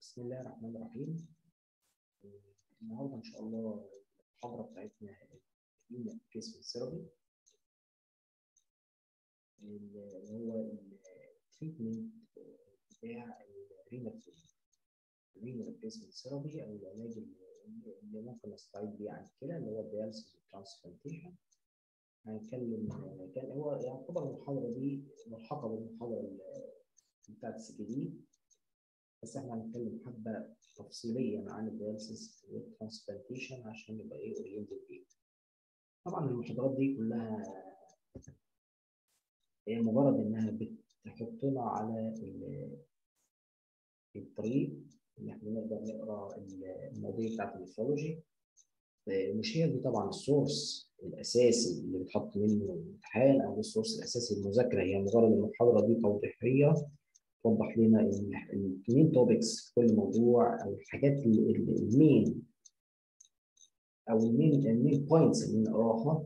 بسم الله الرحمن الرحيم النهارده ان شاء الله المحاضره بتاعتنا هي كيس ثيرابي اللي هو التريتمنت بتاع الرينال الرينال ريبليسمنت ثيرابي او العلاج اللي ممكن نستعيد بيه عن كده اللي هو الدياليسيس والترانسبلانتيشن هنتكلم كان هو يعتبر المحاضره دي ملحقه بالمحاضره بتاعت السي كي دي بس احنا هنتكلم حبه تفصيليا عن الدياليسيس والترانسبلانتيشن عشان نبقى ايه اورينتد ايه طبعا المحاضرات دي كلها هي مجرد انها بتحطنا على الطريق ان احنا نقدر نقرا المواضيع بتاعت النفرولوجي مش هي دي طبعا السورس الاساسي اللي بتحط منه الامتحان او السورس الاساسي للمذاكره هي مجرد المحاضره دي توضيحيه توضح لنا المين توبكس في كل موضوع او الحاجات المين او المين المين بوينتس اللي نقراها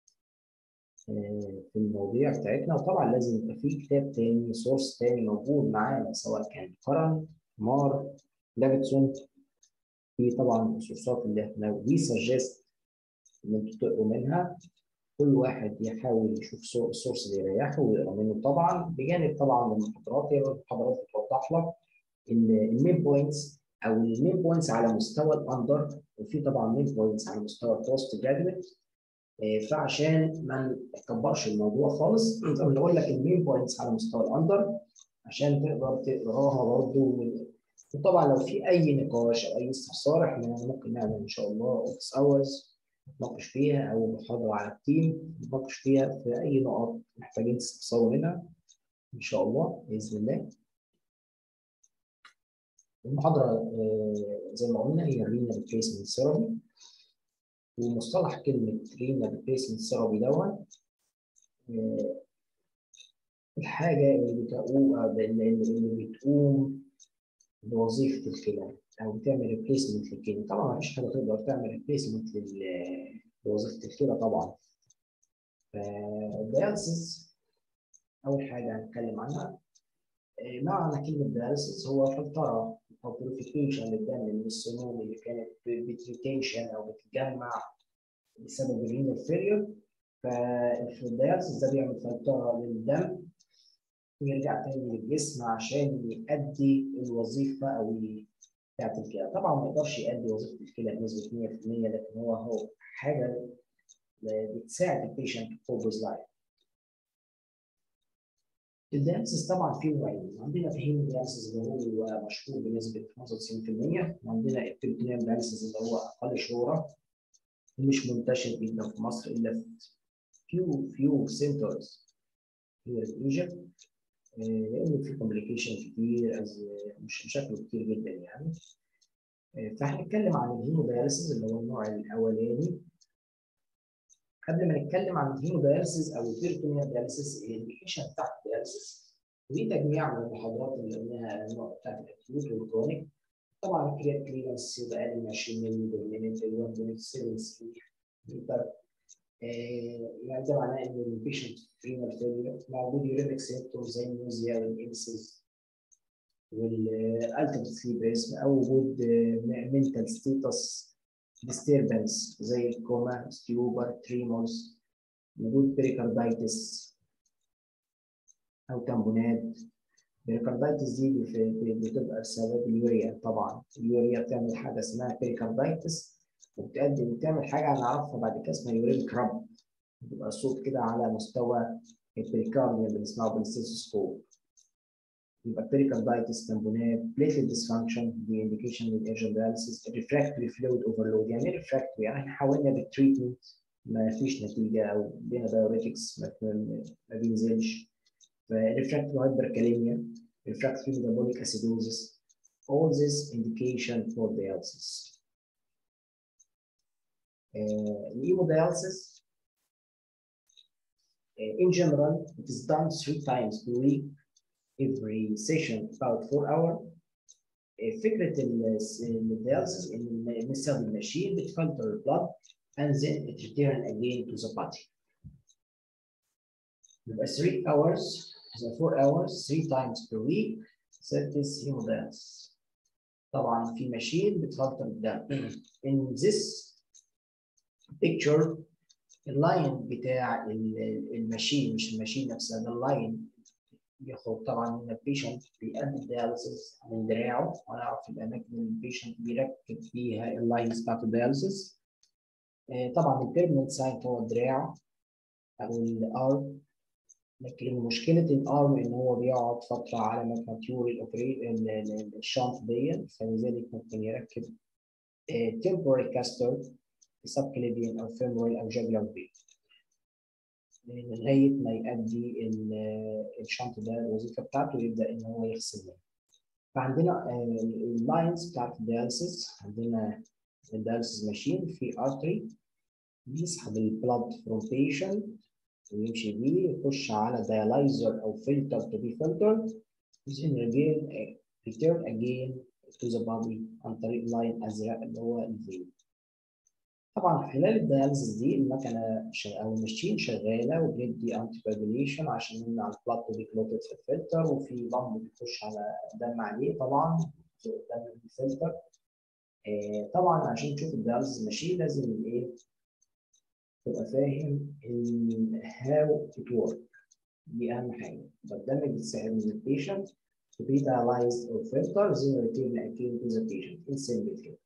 في المواضيع بتاعتنا وطبعا لازم يبقى في كتاب تاني سورس تاني موجود معانا سواء كان كرن مار دافيدسون في طبعا السورسات اللي احنا وي سجست ان انتوا تقروا منها كل واحد يحاول يشوف السورس اللي يريحه ويقرا منه طبعا بجانب طبعا المحاضرات هي المحاضرات بتوضح لك المين بوينتس او المين بوينتس على مستوى الاندر وفي طبعا مين بوينتس على مستوى البوست جراديويت فعشان ما نكبرش الموضوع خالص بنقول لك المين بوينتس على مستوى الاندر عشان تقدر تقراها برضه وطبعا لو في اي نقاش او اي استفسار احنا ممكن نعمل ان شاء الله اوفيس اورز نتناقش فيها او محاضره على التيم نتناقش فيها في اي نقط محتاجين تستفسروا منها ان شاء الله باذن الله المحاضره زي ما قلنا هي رينا ريبليسمنت ثيرابي ومصطلح كلمه رينا ريبليسمنت ثيرابي دوت الحاجه اللي بتقوم اللي بتقوم بوظيفه الكلى او بتعمل ريبليسمنت للكلى طبعا ما فيش حاجه تقدر تعمل ريبليسمنت لوظيفه الكلى طبعا فالدياليسيس اول حاجه هنتكلم عنها معنى كلمه دياليسيس هو فلتره او بيوريفيكيشن للدم من السموم اللي كانت بتريتيشن او بتتجمع بسبب الرينال فيلير فالدياليسيس ده بيعمل فلتره للدم ويرجع تاني للجسم عشان يؤدي الوظيفه او بتاعت الكلى طبعا ما يقدرش يؤدي وظيفه الكلى بنسبه 100% لكن هو هو حاجه بتساعد البيشنت فوكس لايف الدياليسيس طبعا فيه نوعين عندنا فهيم دياليسيس اللي هو مشهور بنسبه 95% وعندنا البريتونيوم دياليسيس اللي هو اقل شهره ومش منتشر جدا في مصر الا في فيو فيو سنترز هي في ايجيبت لان في كومبليكيشن كتير مش شكله كتير جدا يعني فهنتكلم عن الهيمودياليسيس اللي هو النوع الاولاني قبل ما نتكلم عن الهيمودياليسيس او البيرتونيا دياليسيس الانديكيشن بتاعت الدياليسيس ودي تجميع من المحاضرات اللي قلناها النوع بتاعت الاكيوت والكرونيك طبعا الكريات كليرنس يبقى اقل من 20 مللي بالمينيت ال 1.7 لتر يعني ده معناه ان البيشنت رينال فيلير موجود يورينيك سيمبتومز زي النوزيا والانسز والالتيميت سليب ريسم او وجود منتال ستيتس ديستربنس زي الكوما ستيوبر تريمورز وجود بريكاردايتس او تامبونات البريكاردايتس دي بتبقى بسبب اليوريا طبعا اليوريا بتعمل حاجه اسمها بريكاردايتس وبتقدم بتعمل حاجه هنعرفها بعد كده اسمها يورين كراب بتبقى صوت كده على مستوى البريكارديوم اللي بنسمعه بالستيثوسكوب يبقى بريكاردايتس تامبونات بليتلت ديسفانكشن دي انديكيشن للارجن دياليسيس ريفراكتوري فلويد اوفرلود يعني ايه ريفراكتوري يعني احنا حاولنا بالتريتمنت ما فيش نتيجه او ادينا دايوريتكس ما بينزلش فريفراكتوري هايبركاليميا refractory metabolic acidosis all this indication for dialysis hemodialysis uh, in general it is done three times per week every session about four hour uh, فكرة الدياليسيس ان نستخدم ماشين بتفلتر البلد and then it return again to the body. يبقى 3 hours so 4 hours 3 times per week that is hemodialysis. طبعا في ماشين بتفلتر الدم in this picture اللاين بتاع الماشين مش الماشين نفسها ده اللاين بيخرج طبعا من البيشنت بيقدم الدياليسيس من دراعه ونعرف الاماكن اللي البيشنت بيركب فيها اللاينز بتاعت الدياليسيس طبعا البيرمنت سايت هو الدراع او الارم لكن مشكله الارم ان هو بيقعد فتره على ما ماتيور الشنط دي فلذلك ممكن يركب temporary كاستر سبكليبيان او فيمورال او جاجلر بين لغايه ما يؤدي الشنط ده الوظيفه بتاعته ويبدا ان هو يغسل منه. فعندنا اللاينز بتاعت الدياليسيس عندنا الدياليسيس ماشين في ارتري بيسحب البلاد فروم بيشنت ويمشي بيه يخش على ديالايزر او فلتر تو بي فلتر then again return again to the body عن طريق لاين ازرق اللي هو الفين. طبعا خلال الدياليسيس دي المكنه او الماشين شغاله وبيدي انتي كواجوليشن عشان يمنع البلاد تو بي كلوتد في الفلتر وفي بامب بيخش على دم عليه طبعا قدام الفلتر آه طبعا عشان تشوف الدياليسيس ماشين لازم ايه تبقى فاهم هاو ات ورك دي اهم حاجه الدم بيتسحب من البيشنت to be dialyzed or filtered then return again to the patient in simple كده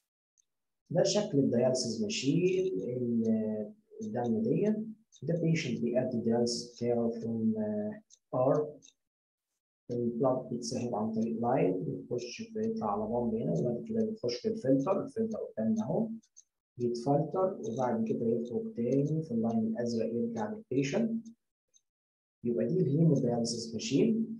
ده شكل الدياليسيس ماشين الدم دي ده بيشنت بيأدي الدياليسيس بتاعه from ار البلاد بيتسحب عن طريق لاين بيخش بيطلع على بامب هنا وبعد كده بيخش في الفلتر الفلتر قدامنا اهو يتفلتر وبعد كده يخرج تاني في اللاين الازرق يرجع للبيشنت يبقى دي الهيمودياليسيس ماشين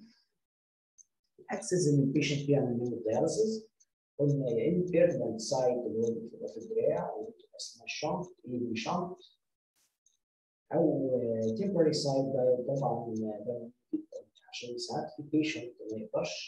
الاكسس اللي البيشنت بيعمل هيمودياليسيس قلنا يا اما بيرمنت سايت اللي هو بتبقى في الدراع اللي بتبقى اسمها شنط ايدي شنط او تمبرري سايت ده طبعا ده عشان ساعات في بيشنت ما يقدرش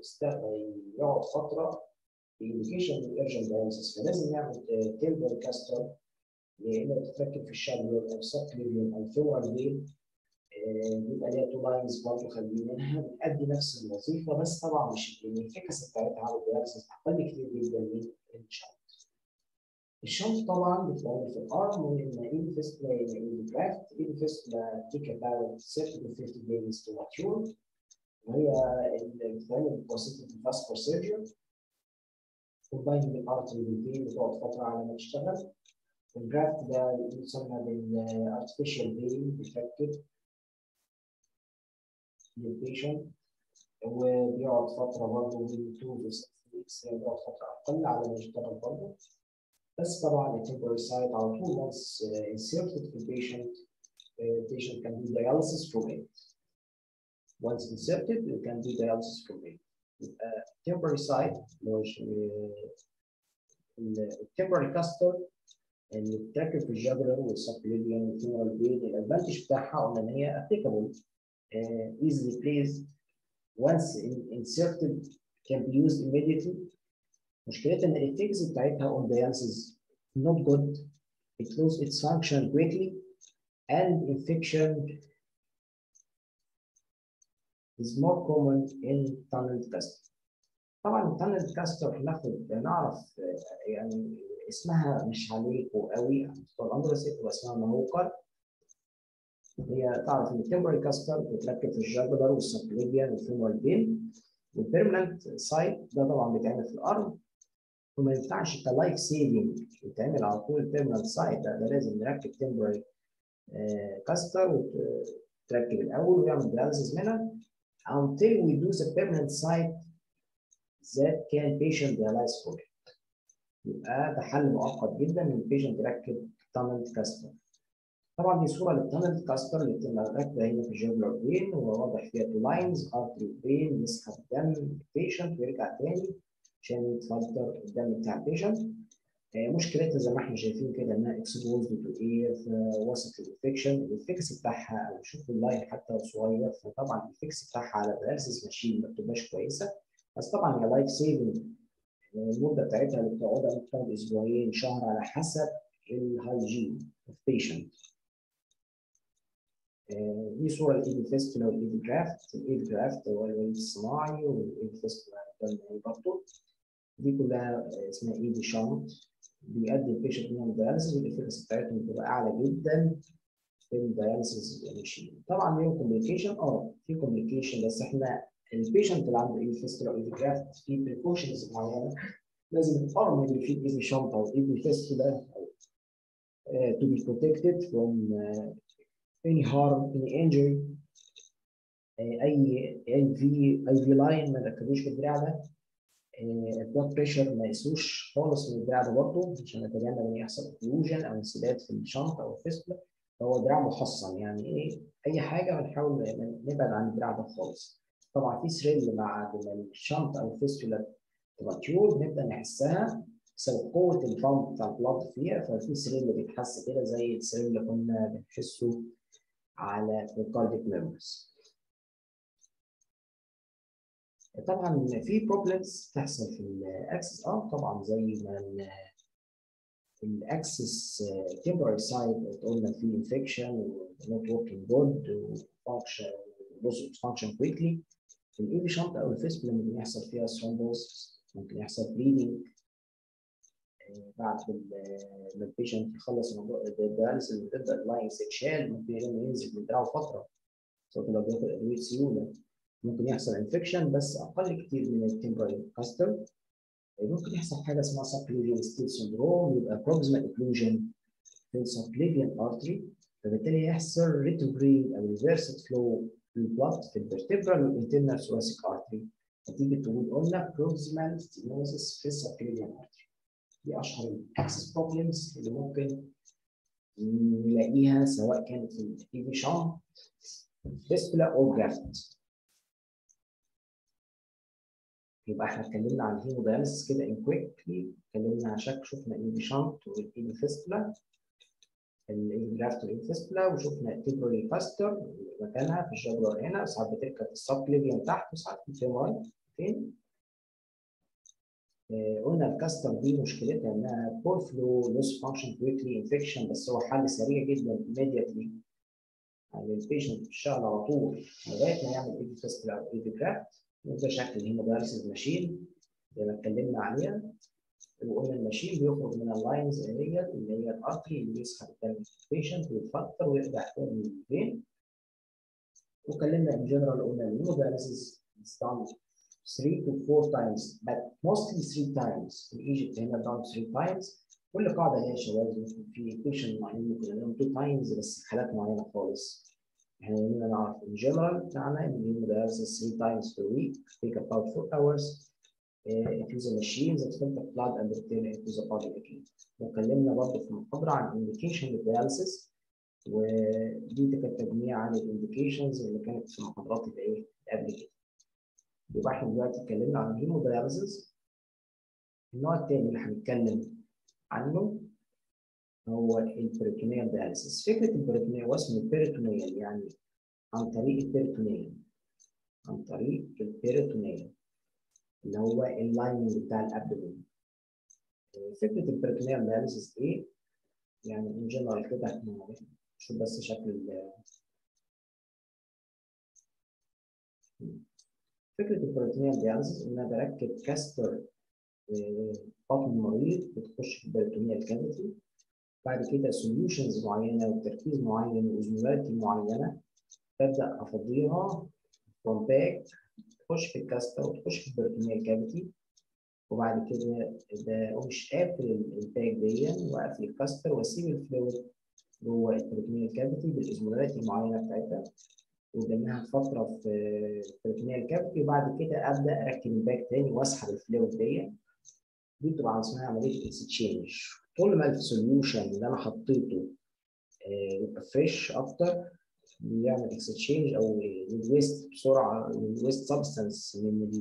يقعد فتره الانديكيشن الارجنت دايلسيس فلازم نعمل تمبرري كاستر يا اما بتتركب في الشابلر او سبكليفيوم او فيورال فين بيبقى ليها تو لاينز برضه خليناها بتأدي نفس الوظيفه بس طبعا مش الافكاسي بتاعتها على الدياليسيس اقل كتير جدا من الشنط. الشنط طبعا بتتعمل في الارم ومن ايد فيستلا الى ايد جرافت ايد فيستلا تيك about 30 to 50 days to mature وهي اللي بتتعمل بواسطه الفاسكور سيرجري كومباين بالارتري بالفين بتقعد فتره على ما تشتغل الجرافت ده يسمى بالارتفيشال فين بيتركب للبيشنت وبيقعد فتره برضه من 2 to 6 ويكس بيقعد فتره اقل على ما يشتغل برضه بس طبعا التمبرري سايت على طول once uh, inserted في البيشنت uh, patient can do dialysis from it once inserted you can do dialysis from it يبقى temporary site اللي هو التمبرري كاستر اللي بتركب في الجاجلر والسبليبيان والفيمورال بين الادفانتج بتاعها قلنا ان هي applicable uh, easily placed once in, inserted can be used immediately مشكلتها ان الافكتس بتاعتها on dialysis not good it loses its function quickly and infection is more common in tunnel caster طبعا التانل كاستر ناخد نعرف يعني اسمها مش عليكم قوي على مستوى الامر بس تبقى اسمها مهوكر هي تعرف ان التمبري كاستر بتركب في الجاجولار والسبليبيان والفيمورال بين والبيرمننت سايت ده طبعا بيتعمل في الارم وما ينفعش كلايف سيفنج يتعمل على طول البيرمننت سايت ده, ده لازم نركب تمبري كاستر وتركب الاول ويعمل دياليسيس منها until we do the permanent site that can patient dialyze for it. يبقى ده حل مؤقت جدا ان البيشنت يركب تانل كاستر. طبعا دي صوره للتانل كاستر اللي بتبقى راكبه هنا في الجوبلر فين وواضح فيها تو لاينز ارتري فين يسحب دم البيشنت ويرجع تاني عشان يتفلتر الدم بتاع البيشنت. مشكلتها زي ما احنا شايفين كده انها اكسبوزد تو اير في وسط الانفكشن الافكس بتاعها او شوف اللاين حتى صغير فطبعا الافكس بتاعها على الدياليسيس ماشين ما بتبقاش كويسه بس طبعا هي لايف سيفنج المده بتاعتها اللي بتقعدها ممكن تقعد اسبوعين شهر على حسب الهايجين اوف بيشنت دي صوره الايد فيستولا والايد جرافت الايد جرافت هو الوليد الصناعي والايد فيستولا برضه دي كلها اسمها اي دي شنط بيؤدي البيشنت منهم دياليسيس والافكاسي بتاعتهم بتبقى اعلى جدا في الدياليسيس ماشين طبعا ليهم كوميونيكيشن اه في كوميونيكيشن بس احنا البيشنت اللي عنده اي فيستولا او اي جرافت في بريكوشنز معينه لازم الارم اللي فيه اي شنطه او اي فيستولا to be protected from uh, any harm any injury اي اي في اي في لاين ما ركبوش في الدراع ده البلاد بريشر ما يقيسوش خالص من الدراع ده برضه عشان نتجنب ان يحصل اوكلوجن او انسداد في الشنطه او الفيستولا فهو دراع محصن يعني ايه اي حاجه بنحاول نبعد عن الدراع ده خالص طبعا في سريل مع الشنطه او الفيستولا تبقى تيوب نبدا نحسها بسبب قوه البامب بتاع البلاد فيها ففي سريل اللي بيتحس كده زي السريل اللي كنا بنحسه على الكارديك ميمبرز طبعا في بروبلمز تحصل في الاكسس اه طبعا زي ما الاكسس تمبراري سايد قلنا فيه انفكشن ونوت وركينج جود وفانكشن لوس فانكشن كويكلي الاي في شنط او الفيسبل ممكن يحصل فيها ثرومبوس ممكن يحصل بليدنج بعد ما البيشنت يخلص موضوع الدياليسيس وتبدا اللاين تتشال ممكن ينزل من دراعه فتره سواء لو بياخد ادويه سيوله ممكن يحصل انفكشن بس اقل كتير من التمبرال كاستر ممكن يحصل حاجه اسمها سبليفيان ستيل سندروم يبقى بروكسيمال اوكلوجن في السبليفيان ارتري فبالتالي يحصل ريتروجريد او ريفرسد فلو في البلد في الفرتبرال والانترنال ثوراسيك ارتري نتيجه وجود قلنا بروكسيمال ستينوزس في السبليفيان ارتري دي اشهر الاكسس بروبلمز اللي ممكن نلاقيها سواء كانت في الاي في شان فيستولا او جرافت يبقى احنا اتكلمنا عن الهيموداياليسيس كده ان كويكلي اتكلمنا عن شك شفنا الاي في شانت والاي فيستولا الاي جرافت والاي فيستولا وشفنا التيبرولي فاستر مكانها في الجبر هنا ساعات بتركب في السبليفيان تحت وساعات في الفيمور فين آه قلنا الكاستر دي مشكلتها انها بول فلو لوس فانكشن كويكلي انفكشن بس هو حل سريع جدا immediately يعني البيشنت بيشتغل على طول لغايه ما يعمل اي فيستولا او اي جرافت وده شكل الهيمودايليسيس ماشين زي ما اتكلمنا عليها وقلنا الماشين بيخرج من اللاينز اللي هي اللي هي الارتري اللي بيسحب الدم البيشنت ويتفلتر ويرجع تاني من الفين واتكلمنا ان جنرال قلنا الهيمودايليسيس is done 3 to 4 times but mostly 3 times in Egypt هنا done 3 times كل قاعده ليها شواذ ممكن في بيشنت معين ممكن نعملهم 2 times بس في حالات معينه خالص احنا هنا نعرف in general بتاعنا ان الهيمودايليسيس 3 times per week take about 4 hours uh, it is a machine that filter blood and return it to the body again. واتكلمنا برضه في محاضره عن indication للدياليسيس ودي كانت تجميع عن الانديكيشنز اللي كانت في المحاضرات اللي ايه قبل كده. يبقى احنا دلوقتي اتكلمنا عن الهيموداياليسيس النوع الثاني اللي هنتكلم عنه هو البريتونيال دياليسيس فكره البريتونيال واسمه البريتونيال يعني عن طريق البريتونيال عن طريق البريتونيال اللي هو اللايننج بتاع الابدومين فكره البريتونيال دياليسيس ايه؟ يعني ان جنرال كده احنا نشوف بس شكل فكره البريتونيال دياليسيس ان انا بركب كاستر بطن المريض بتخش في البريتونيال كافيتي بعد كده سوليوشنز معينه وتركيز معين واوزمولاريتي معينه ببدا افضيها فروم باك تخش في الكاستر وتخش في البريتونيال كافيتي وبعد كده ده مش قافل الباك دي واقفل الكاستر واسيب الفلويد جوه البريتونيال كافيتي بالاوزمولاريتي المعينه بتاعتها وقدامها فتره في البريتونيال كافيتي وبعد كده ابدا اركب الباك تاني واسحب الفلويد دي دي بتبقى اسمها عمليه اكستشينج طول ما السوليوشن اللي انا حطيته يبقى فريش اكتر بيعمل اكستشينج او الويست بسرعه الويست سبستانس من ال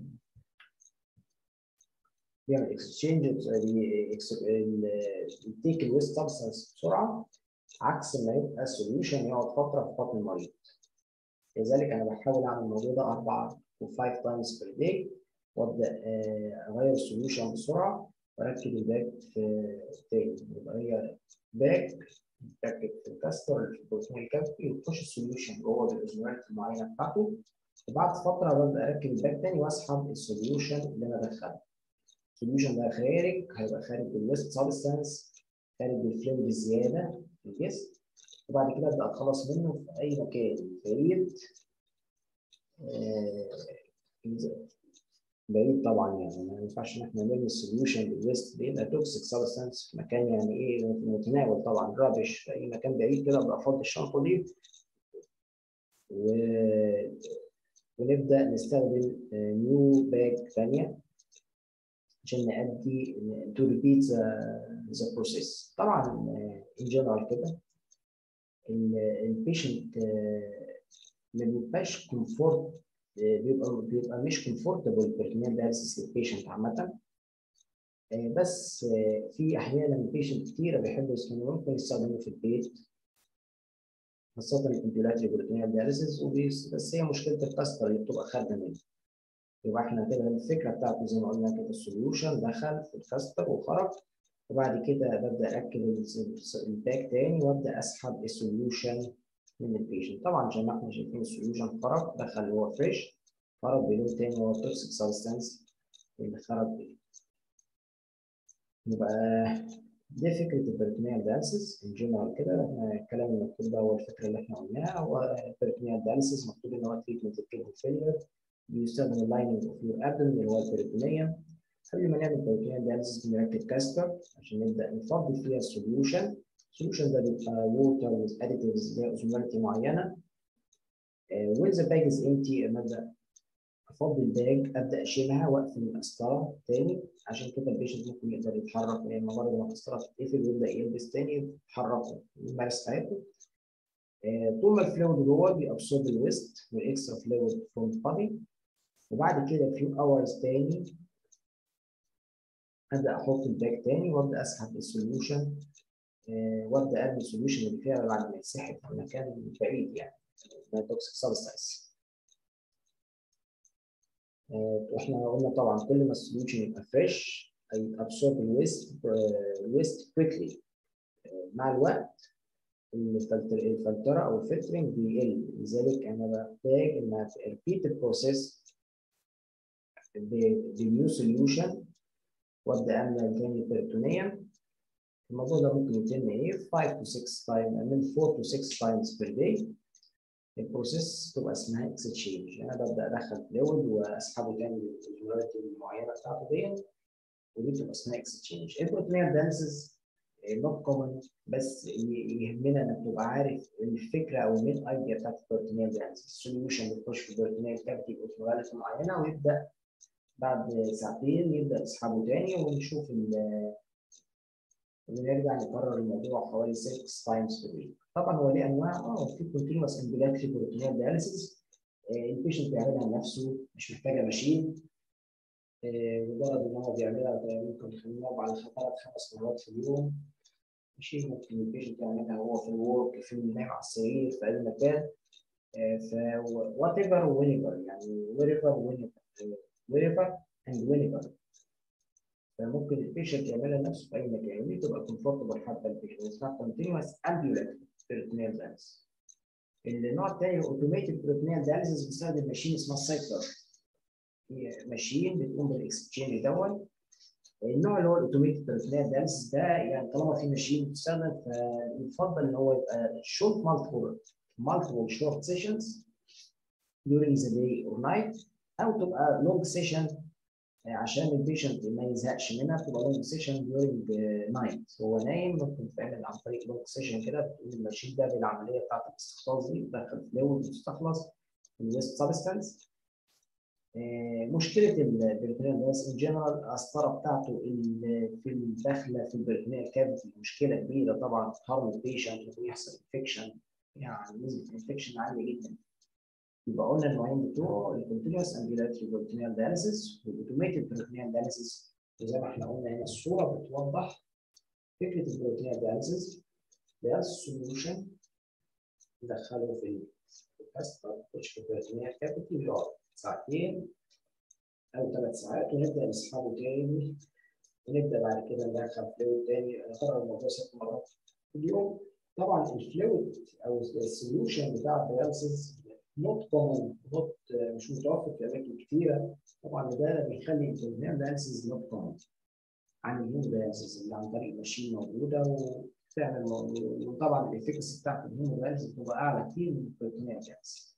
بيعمل اكستشينج بيتيك الويست سبستانس بسرعه عكس ما يبقى السوليوشن يقعد فتره في بطن المريض لذلك انا بحاول اعمل الموضوع ده اربع وفايف تايمز بير داي وابدا اغير السوليوشن بسرعه واركب الباك تاني يبقى هي باك بتركب في الكاستر في البروتين الكافي وتخش السوليوشن جوه بالاوزمولاريتي المعينه بتاعته وبعد فتره ببدا اركب الباك تاني واسحب السوليوشن اللي انا دخلته السوليوشن ده خارج هيبقى خارج بالويست سبستانس خارج بالفلويد الزياده في الجسم وبعد كده ابدا اتخلص منه في اي مكان بعيد آه بعيد طبعا يعني ما ينفعش ان احنا نرمي السوليوشن بالويست بيبقى توكسيك سبستانس في مكان يعني ايه في المتناول طبعا رابش في اي مكان بعيد كده ابقى افضي الشنطه دي و... ونبدا نستخدم نيو باج ثانيه عشان نأدي تو ريبيت ذا بروسيس طبعا ان جنرال كده البيشنت ما بيبقاش كومفورت بيبقى بيبقى مش كومفورتبل بيرتونيال دايلسيس للبيشنت عامة بس في احيانا البيشنت كتيره بيحبوا يستخدموه ممكن يستخدموه في البيت خاصة الكمبيولاتري بيرتونيال دايلسيس بس هي مشكلة الكاستر اللي بتبقى خارجة منه يبقى احنا كده الفكرة بتاعته زي ما قلنا كده السوليوشن دخل في الكاستر وخرج وبعد كده ببدأ أركب الباك تاني وأبدأ أسحب السوليوشن من البيشنت طبعا زي ما احنا شايفين السوليوشن خرج دخل هو فريش خرج بلون تاني هو توكسيك سبستانس اللي خرج بيه يبقى دي فكره البريتونيال دالسيس ان جنرال كده احنا الكلام المكتوب ده هو الفكره اللي احنا قلناها هو البريتونيال دالسيس مكتوب ان هو تريتمنت الكيدني فيلير بيستخدم اللايننج اوف يور ابدن اللي هو البريتونيوم قبل ما نعمل بريتونيال دالسيس بنركب كاستر عشان نبدا نفضي فيها السوليوشن السوليوشن ده بيبقى ووتر وذ اديتيفز ليها اوزمولاريتي معينه when the bag is empty ابدا افضي الباج ابدا اشيلها واقفل القسطره تاني عشان كده البيشنت ممكن يقدر يتحرك لان مجرد ما القسطره تتقفل ويبدا يلبس تاني يتحرك يمارس حياته طول ما الفلويد جوه بيابسورب الويست والاكسترا فلويد فروم البادي وبعد كده فيو اورز تاني ابدا احط الباج تاني وابدا اسحب السوليوشن وابدا ارمي السوليوشن اللي فيها بعد ما يتسحب في مكان بعيد يعني توكسيك سبستانس واحنا قلنا طبعا كل ما السوليوشن يبقى فريش هيابسورب الويست الويست كويكلي مع الوقت الفلتره او الفلترنج بيقل لذلك انا بحتاج ان ريبيت البروسيس بنيو سوليوشن وابدا املى تاني بيرتونيوم الموضوع ده ممكن يتم ايه 5 to 6 تايم من 4 to 6 times per day البروسيس تبقى اسمها اكستشينج انا ببدا ادخل فلويد واسحبه تاني بالجملات المعينه بتاعته دي ودي بتبقى اسمها اكستشينج البروتينيال دانسز نوت كومن بس يهمنا انك تبقى عارف الفكره او المين ايديا بتاعت البروتينيال دانسز السوليوشن بتخش في البروتينيال كافيتي باوتوماليتي معينه ويبدا بعد ساعتين يبدا يسحبه تاني ونشوف ونرجع نكرر الموضوع حوالي 6 تايمز في الويك طبعا هو ليه انواع اه في كونتينوس امبيلاتري بروتينيال دياليسيس البيشنت بيعملها لنفسه مش محتاجه ماشين مجرد ان هو بيعملها ممكن يخليه على ثلاث خمس مرات في اليوم ماشي ممكن البيشنت يعملها هو في الورك في النايم على السرير في اي مكان ف وات ايفر وينيفر يعني ويريفر وينيفر ويريفر اند وينيفر فممكن البيشنت يعملها لنفسه في اي مكان ودي تبقى كومفورتبل حتى البيشنت اسمها كونتينوس امبيولاتري بيرتونيال دايلسيس النوع الثاني اوتوميتد بيرتونيال دايلسيس بيستخدم ماشين اسمها سايكلر هي ماشين بتقوم بالاكسشينج دوت النوع اللي هو الاوتوميتد بيرتونيال دايلسيس ده يعني طالما في ماشين بتستخدم فيفضل ان هو يبقى شورت مالتيبل مالتيبل شورت سيشنز during the day or night او تبقى لونج سيشن عشان البيشنت ما يزهقش منها تبقى لونج سيشن ديورنج نايت هو نايم ممكن تعمل عن طريق لونج سيشن كده بتقول الماشين ده بالعمليه بتاعت الاستخلاص دي تدخل فلويد مستخلص من الويست سبستانس مشكله البريتونيال دايس ان جنرال القسطره بتاعته في الداخله في البريتونيال كافيتي مشكله كبيره طبعا هارم البيشنت ممكن يحصل انفكشن يعني نسبه انفكشن عاليه جدا يبقى قلنا النوعين بتوع الكونتينوس امبيلاتري بروتينيال دايلسيس والاوتوميتد بروتينيال دايلسيس وزي ما احنا قلنا هنا الصوره بتوضح فكره البروتينيال دايلسيس ده السوليوشن ندخله في الكاستر تخش في البروتينيال كافيتي ويقعد ساعتين او ثلاث ساعات ونبدا نسحبه تاني ونبدا بعد كده ندخل فلويد تاني نكرر الموضوع ست مرات في اليوم طبعا الفلويد او السوليوشن بتاع الدايلسيس نوت كومن نوت مش متوفر في اماكن كثيره طبعا ده بيخلي البروتينال دايلسيس نوت كومن عن الهيمودايلسيس اللي عن طريق الماشين موجوده وفعلا وطبعا الافكاسي بتاعت الهيمودايلسيس بتبقى اعلى كتير من البروتينال دايلسيس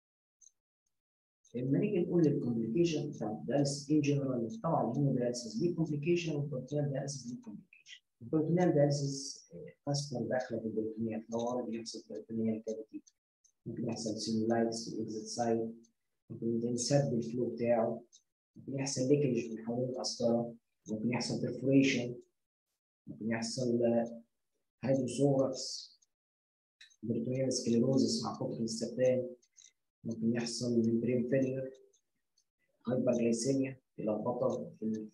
لما نيجي نقول الكومبليكيشن بتاع الدايلسيس ان جنرال طبعا الهيمودايلسيس ليه كومبليكيشن والبروتينال دايلسيس ليه كومبليكيشن البروتينال دايلسيس اصلا داخله في البروتينيات لو بيحصل بروتينيال كافيتي ممكن يحصل سيلولايتس في الاكزيت سايد ممكن ينسد الفلو بتاعه ممكن يحصل ليكج من حوالين القسطره ممكن يحصل برفوريشن ممكن يحصل هيدروسوركس بريتونيال سكليروزس مع كتر الاستخدام ممكن يحصل ممبرين فيلير هايبرجلايسيميا لخبطه في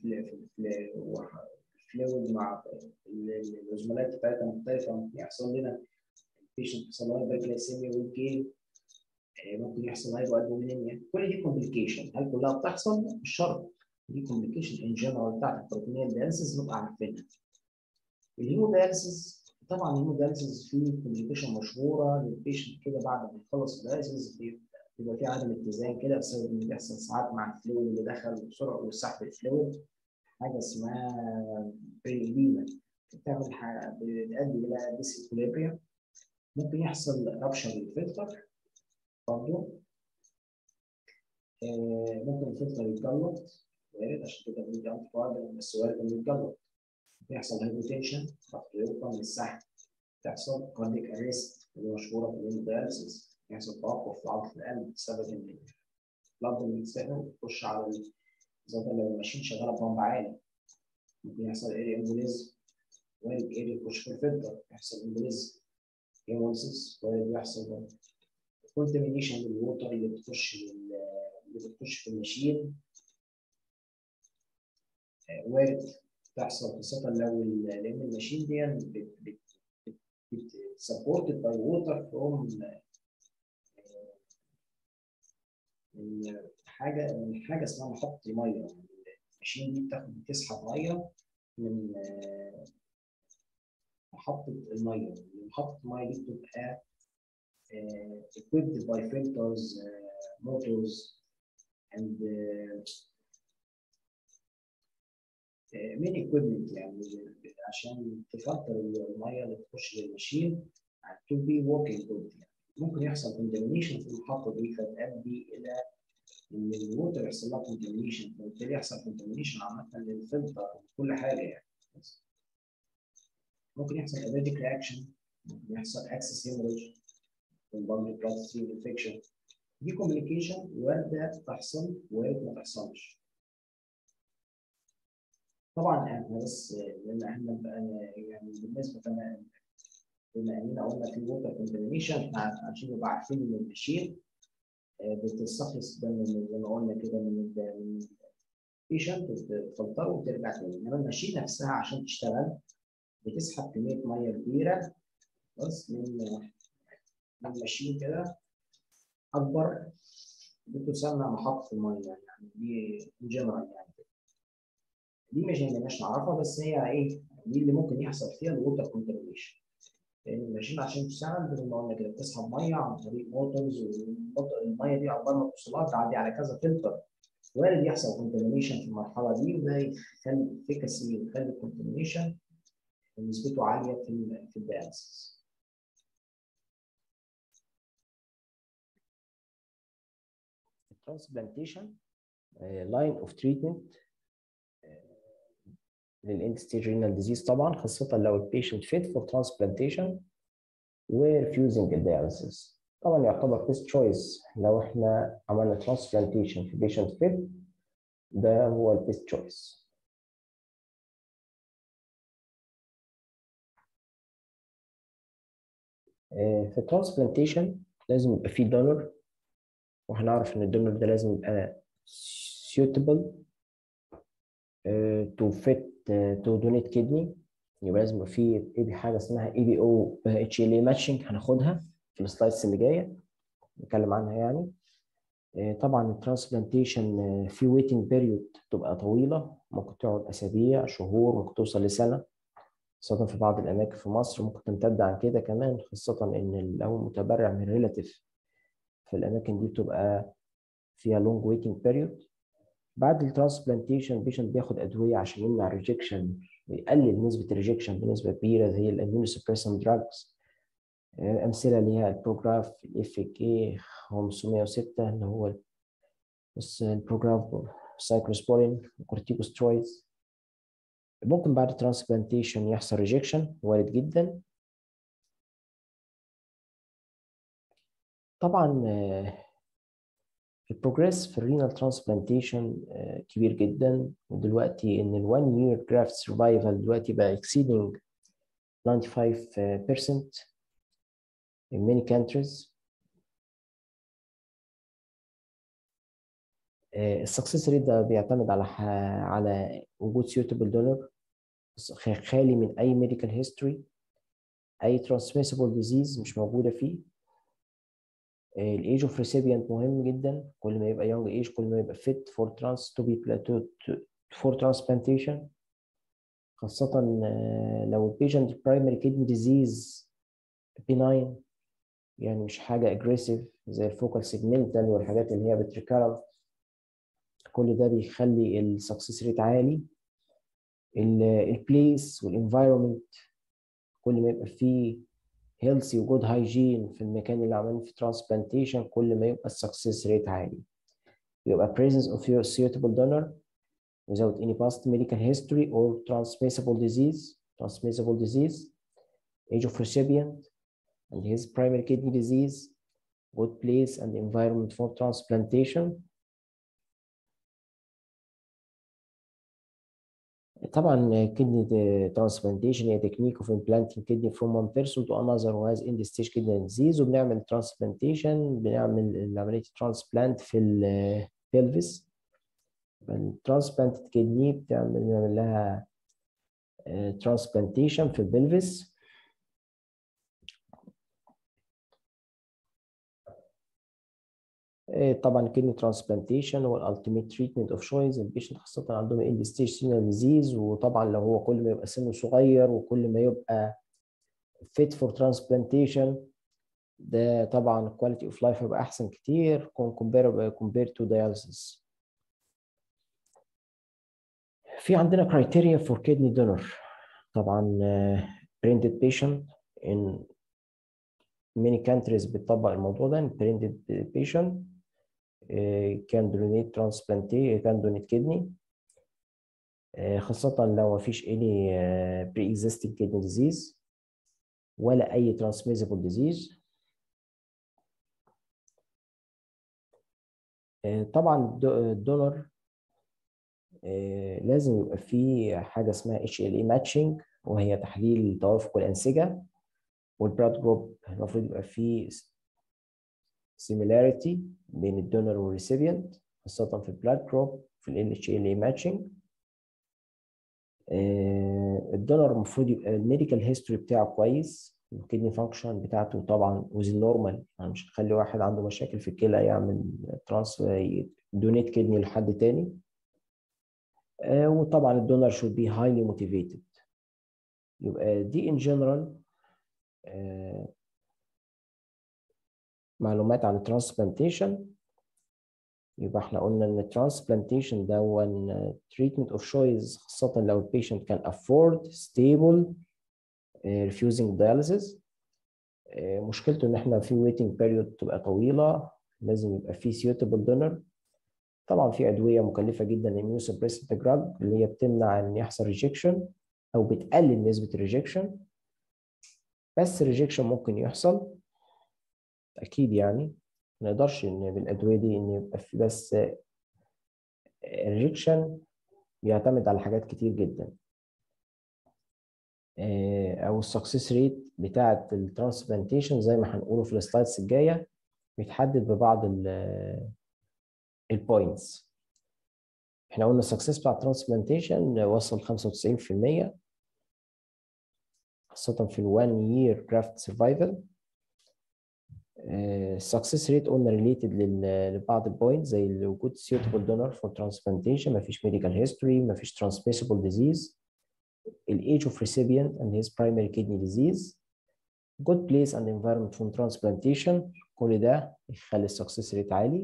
الفلويد مع الهرمونات بتاعتها مختلفه ممكن يحصل لنا البيشنت يحصل هايبرجلايسيميا والجيل ممكن يحصل هايبوالبومينيميا كل دي كومبليكيشن هل كلها بتحصل؟ مش شرط دي كومبليكيشن ان جنرال بتاعت البروتينيال دياليسيس نبقى عارفينها الهيمودياليسيس طبعا الهيمودياليسيس فيه كومبليكيشن مشهوره للبيشنت كده بعد ما يخلص الدياليسيس بيبقى في عدم اتزان كده بسبب ان بيحصل ساعات مع الفلويد اللي دخل بسرعه وسحب الفلويد حاجه اسمها بريليما بتعمل حاجه بتؤدي الى ديسيكوليبريا ممكن يحصل رابشر للفلتر برضه آه ممكن الفلتر يتجلط وارد عشان كده بنيجي انت بس وارد انه يتجلط بيحصل هايبوتنشن ضغط يوطى من السحب بتحصل كارديك اريست اللي مشهوره في الهيموداياليسيس يحصل توقف في عضله القلب بسبب ان البلد اللي بيتسحب تخش على زي لو الماشين شغاله ببمب عالي ممكن يحصل ايري امبوليزم وارد ايري يخش في الفلتر يحصل امبوليزم هيموليسيس وارد يحصل كونتامينيشن للووتر اللي بتخش اللي بتخش في الماشين وارد تحصل خاصة لو لأن الماشين دي بتسبورتد باي ووتر فروم من حاجة من حاجة اسمها محطة المية يعني الماشين دي بتاخد بتسحب مية من محطة المية محطة المية دي بتبقى equipped by filters, uh, motors, and uh, من equipment يعني عشان تفلتر الميه اللي تخش للماشين to be working good يعني ممكن يحصل contamination في المحطه دي فتؤدي الى ان الووتر يحصل لها contamination فبالتالي يحصل contamination عامه للفلتر وكل حاجه يعني ممكن يحصل allergic reaction ممكن يحصل access hemorrhage combined bloodstream infection دي communication وارده تحصل وارد ما تحصلش طبعا احنا بس لان احنا بقى يعني بالنسبه كمان بما اننا قلنا في ووتر كونتامينيشن احنا عشان نبقى عارفين ان الماشين بتستخلص ده من زي ما قلنا كده من من البيشنت بتفلتره وترجع تاني انما الماشين نفسها عشان تشتغل بتسحب كميه ميه كبيره بس من من ماشين كده اكبر بتسمى محطه الميه يعني دي جنرال يعني دي مش هنبقاش نعرفها بس هي ايه دي اللي ممكن يحصل فيها الووتر كونتامينيشن لان الماشين عشان تشتغل زي ما قلنا كده بتسحب ميه عن طريق موتورز والميه دي عقبال ما توصلها تعدي على كذا فلتر وارد يحصل كونتامينيشن في المرحله دي وده يخلي الافكاسي يخلي الكونتامينيشن نسبته عاليه في في الدياليسيس transplantation لاين اوف تريتمنت للاند ستيج رينال ديزيز طبعا خاصه لو البيشنت فيت فور ترانسبلانتيشن وريفيوزنج الدياليسيس طبعا يعتبر بيست تشويس لو احنا عملنا ترانسبلانتيشن في بيشنت فيت ده هو البيست تشويس في الترانسبلانتيشن لازم يبقى في دونر وهنعرف ان الدونر ده لازم يبقى suitable تو فيت تو دونيت كدني يبقى لازم يبقى في حاجه اسمها اي بي او اتش ال اي ماتشنج هناخدها في السلايدز اللي جايه نتكلم عنها يعني طبعا الترانسبلانتيشن في ويتنج بيريود تبقى طويله ممكن تقعد اسابيع شهور ممكن توصل لسنه خاصة في بعض الأماكن في مصر ممكن تمتد عن كده كمان خاصة إن لو متبرع من ريلاتيف في الاماكن دي بتبقى فيها لونج ويتنج بيريود بعد الترانسبلانتيشن البيشنت بياخد ادويه عشان يمنع الريجكشن ويقلل نسبه الريجكشن بنسبه كبيره زي الاميونو سبريسنت دراجز امثله ليها البروجراف الاف كي 506 اللي هو البروجراف سايكلوسبورين وكورتيكوسترويدز ممكن بعد الترانسبلانتيشن يحصل ريجكشن وارد جدا طبعا البروجريس في الرينال ترانسبلانتيشن كبير جدا ودلوقتي ان ال 1 year graft survival دلوقتي بقى exceeding 95% in many countries السكسس ريت ده بيعتمد على على وجود suitable donor خالي من اي medical history اي transmissible disease مش موجوده فيه الايج اوف ريسيبيانت مهم جدا كل ما يبقى يونج ايج كل ما يبقى fit for trans to be for transplantation خاصة لو البيشنت primary kidney disease benign يعني مش حاجة aggressive زي الفوكال سيجمنتال والحاجات اللي هي بتريكارل كل ده بيخلي السكسس ريت عالي البليس والانفايرمنت كل ما يبقى فيه هيلثي وجود هايجين في المكان اللي عملنا فيه ترانسبلانتيشن كل ما يبقى السكسس ريت عالي يبقى presence of your suitable donor without any past medical history or transmissible disease transmissible disease age of recipient and his primary kidney disease good place and environment for transplantation طبعا kidney transplantation هي technique of implanting kidney from one person to another who has end stage kidney disease وبنعمل transplantation بنعمل عملية transplant في البلفس الترانسبلانتد كدني بتعمل بنعمل لها transplantation في البلفس طبعا كدني ترانسبلانتيشن هو الالتيميت تريتمنت اوف شويز البيشنت خاصه عندهم اند ستيج سينال ديزيز وطبعا لو هو كل ما يبقى سنه صغير وكل ما يبقى فيت فور ترانسبلانتيشن ده طبعا الكواليتي اوف لايف هيبقى احسن كتير كومبير كومبير تو داياليسيس في عندنا كرايتيريا فور كيدني دونر طبعا بريندد بيشنت ان many countries بتطبق الموضوع ده branded patient كان دونيت ترانسبلانتي كان دونيت كدني خاصة لو مفيش any pre-existing kidney disease ولا أي transmissible disease طبعا الدونر لازم يبقى فيه حاجة اسمها HLA matching وهي تحليل توافق الأنسجة والبلاد جروب المفروض يبقى فيه similarity بين الدونر والريسيبيانت خاصة في البلاد جروب في ال HLA matching الدونر المفروض يبقى الميديكال هيستوري بتاعه كويس الكدني فانكشن بتاعته طبعا وزن نورمال يعني مش هنخلي واحد عنده مشاكل في الكلى يعمل ترانس دونيت كدني لحد تاني وطبعا الدونر should be highly motivated يبقى دي in general معلومات عن الترانسبلانتيشن يبقى احنا قلنا ان الترانسبلانتيشن ده هو treatment of choice خاصة لو البيشنت كان afford stable refusing dialysis مشكلته ان احنا في waiting period تبقى طويلة لازم يبقى في suitable donor طبعا في ادوية مكلفة جدا immunosuppressant drug اللي هي بتمنع ان يحصل rejection او بتقلل نسبة الريجكشن بس الريجكشن ممكن يحصل اكيد يعني ما نقدرش ان بالادويه دي ان يبقى في بس الريجكشن بيعتمد على حاجات كتير جدا او السكسس ريت بتاعه الترانسبلانتيشن زي ما هنقوله في السلايدز الجايه بيتحدد ببعض البوينتس احنا قلنا السكسس بتاع الترانسبلانتيشن وصل 95% خاصة في ال 1 year graft survival السكسس ريت قلنا ريليتد لبعض البوينت زي وجود suitable donor for transplantation مفيش medical history مفيش transmissible disease ال age of recipient and his primary kidney disease good place and environment for transplantation كل ده يخلي السكسس ريت عالي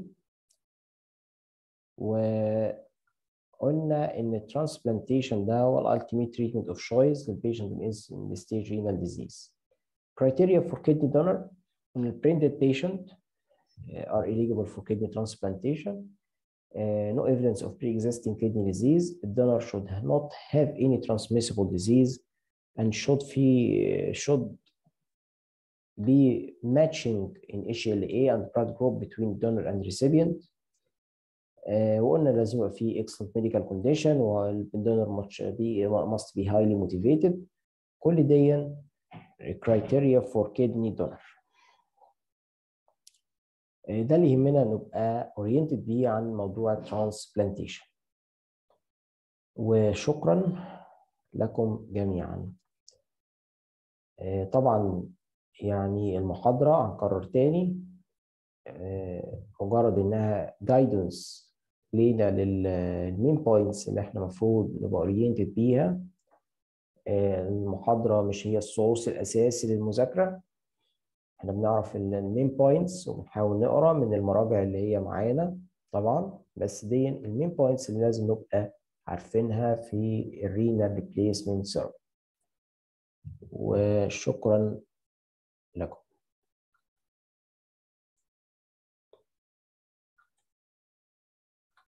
وقلنا ان الترانسبلانتيشن ده هو الالتيميت تريتمنت اوف choice للبيشنت is in the stage renal disease criteria for kidney donor in the branded patient uh, are eligible for kidney transplantation uh, no evidence of pre-existing kidney disease the donor should not have any transmissible disease and should be should be matching in HLA and blood group between donor and recipient uh, وقلنا لازم يبقى في excellent medical condition والدونر must be must be highly motivated كل دي criteria for kidney donor ده اللي يهمنا نبقى oriented بيه عن موضوع transplantation وشكرا لكم جميعا طبعا يعني المحاضرة هنكرر تاني مجرد انها جايدنس لينا للمين بوينتس اللي احنا المفروض نبقى اورينتد بيها المحاضرة مش هي السورس الأساسي للمذاكرة احنا بنعرف المين بوينتس وبنحاول نقرا من المراجع اللي هي معانا طبعا بس دي المين بوينتس اللي لازم نبقى عارفينها في الرينال ريبليسمنت سيرفي وشكرا لكم